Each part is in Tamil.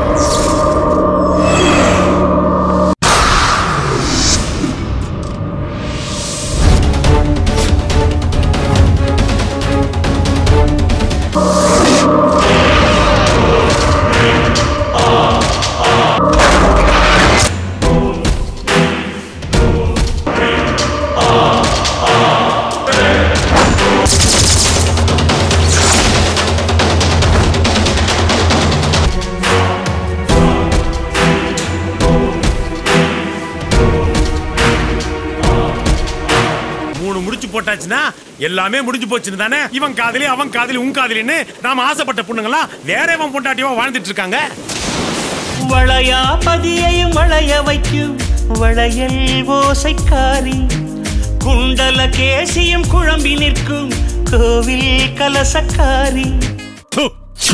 மூணு முடிச்சு போட்டாச்சுன்னா எல்லாமே முடிஞ்சு போச்சுன்னு தானே இவன் காதலி அவன் காதலி உன் காதலின்னு நாம ஆசைப்பட்ட பொண்ணுங்களாம் வேற இவன் பொண்டாட்டியவா வாழ்ந்துட்டு இருக்காங்க வளையா பதியையும் வளைய வைக்கும் வளையல் ஓசைக்காரி குண்டல கேசியும் குழம்பி நிற்கும் கோவில் கலசக்காரி து.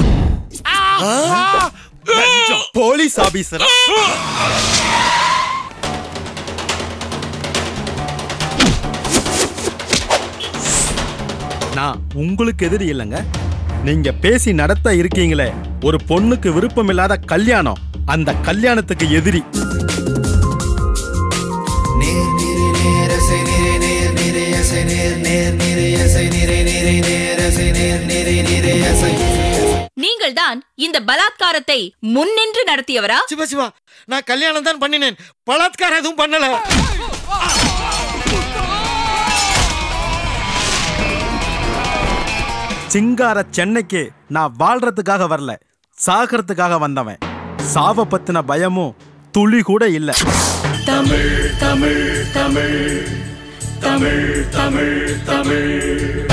லஞ்சம். போலீஸ் ஆபீசரா நான் உங்களுக்கு எதிரி இல்லைங்க நீங்க பேசி நடத்த இருக்கீங்களே ஒரு பொண்ணுக்கு விருப்பம் இல்லாத கல்யாணம் அந்த கல்யாணத்துக்கு எதிரி நீங்கள் தான் இந்த பலாத்காரத்தை முன்னின்று நடத்தியவரா சிவா சிவா நான் கல்யாணம் தான் பண்ணினேன் பலாத்காரம் எதுவும் பண்ணல சிங்கார சென்னைக்கு நான் வாழ்றதுக்காக வரல சாகிறதுக்காக வந்தவன் சாவ பத்தின பயமும் துளி கூட இல்ல தமிழ் தமிழ் தமிழ் தமிழ் தமிழ் தமிழ்